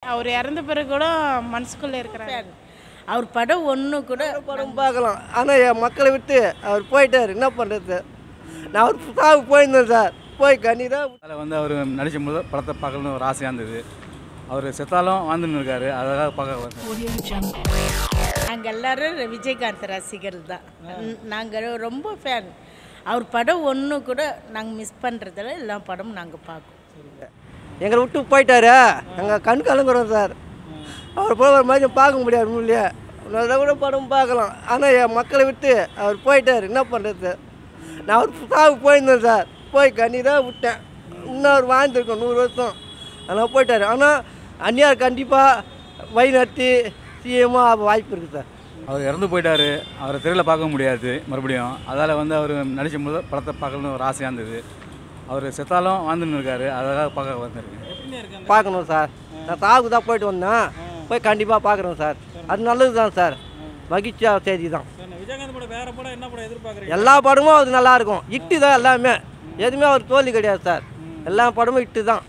அவர் இறந்த பிறகு கூட மனசுக்குள்ளே இருக்கிறாரு அவர் படம் ஒன்று கூட படம் பார்க்கலாம் ஆனால் என் மக்களை விட்டு அவர் போயிட்டார் என்ன பண்ணுறது நான் அவர் சாவுக்கு போயிருந்தேன் சார் போய் கண்ணீராக அதில் வந்து அவர் நடிக்கும் போது படத்தை பார்க்கணும்னு ஒரு ஆசையாக இருந்தது அவர் செத்தாலும் வாழ்ந்துன்னு இருக்காரு அதற்காக பார்க்க வந்தேன் நாங்கள் எல்லாரும் விஜயகாந்த் ரசிகர் தான் நாங்கள் ரொம்ப ஃபேன் அவர் படம் ஒன்று கூட நாங்கள் மிஸ் பண்ணுறதில்ல எல்லா படமும் நாங்கள் பார்ப்போம் எங்களை விட்டு போயிட்டாரு எங்கள் கண் கலங்குறோம் சார் அவர் போய் ஒரு மாதிரி பார்க்க முடியாது முடியல நல்லா கூட படம் பார்க்கலாம் ஆனால் என் மக்களை விட்டு அவர் போயிட்டார் என்ன பண்ணுறது நான் அவர் சாவுக்கு போயிருந்தேன் சார் போய் கண்ணீராக விட்டேன் இன்னும் அவர் வாழ்ந்துருக்கோம் நூறு வருஷம் அதனால் போயிட்டார் ஆனால் அந்நியார் கண்டிப்பாக வழி நடத்தி சிஎம்மாக வாய்ப்பு இருக்குது சார் அவர் இறந்து போயிட்டாரு அவரை தெருவில் பார்க்க முடியாது மறுபடியும் அதால் வந்து அவர் நடிக்கும் போது படத்தை பார்க்கணும்னு ஒரு ஆசையாக இருந்தது அவர் செத்தாலும் வாழ்ந்துன்னு இருக்காரு அதற்காக பார்க்க வந்திருக்கேன் பார்க்கணும் சார் நான் சாவுக்கு தான் போயிட்டு வந்தேன் போய் கண்டிப்பாக பார்க்குறேன் சார் அது நல்லது தான் சார் மகிழ்ச்சியாக செய்தி தான் விஜயகாந்த் படம் வேற படம் என்ன படம் எதிர்பார்க்குறீங்க எல்லா படமும் அது நல்லா இருக்கும் இட்டு தான் எல்லாமே எதுவுமே அவர் தோல்வி கிடையாது சார் எல்லா படமும் இட்டு தான்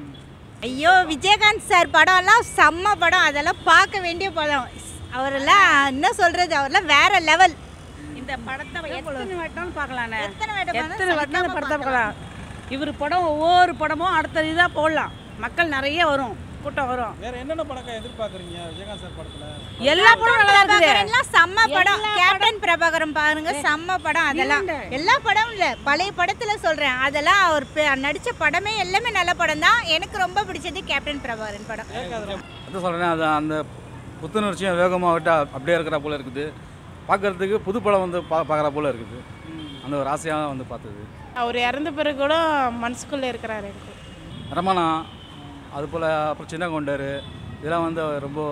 ஐயோ விஜயகாந்த் சார் படம்லாம் செம்ம படம் அதெல்லாம் பார்க்க வேண்டிய படம் அவரெல்லாம் என்ன சொல்றது அவரெல்லாம் வேற லெவல் இந்த படத்தை எத்தனை வட்டம் பார்க்கலாண்ணே எத்தனை வாட்டி பார்த்தாலும் எத்தனை வட்டம் இந்த சலிக்காம படத்தை பார்க்கலாம் இவர் படம் ஒவ்வொரு படமும் அடுத்த இதாக போடலாம் மக்கள் நிறைய வரும் கூட்டம் வரும் வேற என்னென்ன படக்கா எதிர்பார்க்குறீங்க விஜயகாந்த் சார் படத்துல எல்லா படமும் நல்லா தான் இருக்குது பிரபாகரன்லாம் செம்ம படம் கேப்டன் பிரபாகரன் பாருங்க செம்ம படம் அதெல்லாம் எல்லா படமும் இல்ல பழைய படத்துல சொல்றேன் அதெல்லாம் அவர் பே- நடிச்ச படமே எல்லாமே நல்ல படம் தான் எனக்கு ரொம்ப பிடிச்சது கேப்டன் பிரபாகரன் படம் அதான் சொல்கிறேன் அது அந்த புத்துணர்ச்சியும் வேகமாக விட்டு அப்படியே இருக்கிற போல இருக்குது பார்க்கறதுக்கு புது படம் வந்து பா பார்க்குற போல இருக்குது அந்த ஒரு ஆசையாக வந்து பார்த்தது அவர் இறந்த பிறகு கூட மனசுக்குள்ளே இருக்கிறாரு எனக்கு ரமணா அது போல் அப்புறம் சின்ன கொண்டாரு இதெல்லாம் வந்து ரொம்ப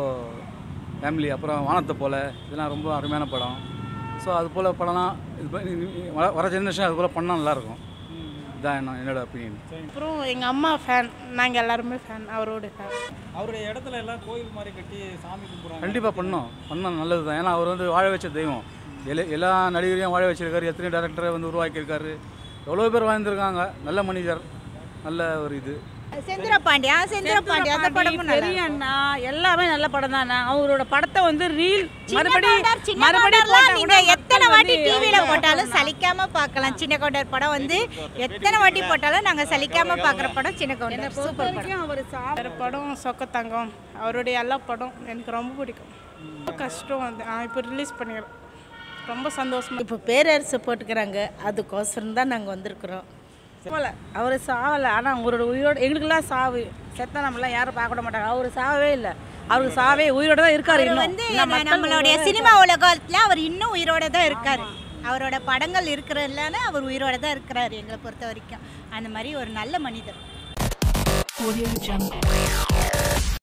ஃபேமிலி அப்புறம் வானத்தை போல் இதெல்லாம் ரொம்ப அருமையான படம் ஸோ அது போல் படம்லாம் இது ப- இ- இ- வர- வர ஜென்ரேஷன் அது போல் பண்ணால் நல்லாயிருக்கும் இதுதான் என்ன என்னோட ஒப்பீனியன் அப்புறம் எங்கள் அம்மா ஃபேன் நாங்கள் எல்லாருமே ஃபேன் அவரோட ஃபேன் அவருடைய இடத்துல எல்லாம் கோயில் மாதிரி கட்டி சாமி கும்பிடுறாங்க கண்டிப்பாக பண்ணோம் பண்ணால் நல்லது தான் ஏன்னா அவர் வந்து வாழ வச்ச தெய்வம் எல்லா எல்லா நடிகரையும் வாழ வச்சிருக்காரு எத்தனை டேரக்டரை வந்து உருவாக்கியிருக்காரு எவ்வளோ பேர் வாழ்ந்திருக்காங்க நல்ல மனிதர் நல்ல ஒரு இது செந்திர பாண்டியா செந்திர பாண்டியா அந்த படமும் நல்லா பெரிய அண்ணா எல்லாமே நல்ல படம் தான் அவரோட படத்தை வந்து ரீல் சின்ன மறுபடி கவுண்டர், சின்ன மறுபடி கவுண்டர்லாம் போட்டா நீங்க கூட எத்தனை மக்கள் வாட்டி வந்து டிவில வந்து போட்டாலும் சலிக்காம பார்க்கலாம் சின்ன கவுண்டர் படம் வந்து எத்தனை வாட்டி போட்டாலும் நாங்க சலிக்காம பார்க்குற படம் சின்ன என்னை கவுண்டர் பொறுத்த சூப்பர் படம் வரைக்கும் அவர் சா வேறு படம் சொக்க தங்கம் அவருடைய எல்லா படம் எனக்கு ரொம்ப பிடிக்கும் ரொம்ப கஷ்டம் வந்து இப்போ ரிலீஸ் பண்ணிக்கிறேன் ரொம்ப சந்தோஷமா இப்போ பேரரசு போட்டுக்கிறாங்க அதுக்கோசரம் தான் நாங்கள் வந்திருக்கிறோம் சாவல அவர் சாவலை ஆனால் அவரோட உயிரோட எங்களுக்கெல்லாம் சாவு செத்தா நம்மளாம் யாரும் பார்க்க விட மாட்டாங்க அவர் சாவவே இல்லை அவருக்கு சாவே உயிரோட தான் இருக்காரு அவர் இன்னும் வந்து இன்னும் மக்கள் நம்மளுடைய உயிரோட சினிமா உலகத்துல அவர் இன்னும் உயிரோட தான் இருக்காரு அவரோட படங்கள் இருக்கிறதுனால அவர் உயிரோட தான் இருக்கிறாரு எங்களை பொறுத்த வரைக்கும் அந்த மாதிரி ஒரு நல்ல மனிதர்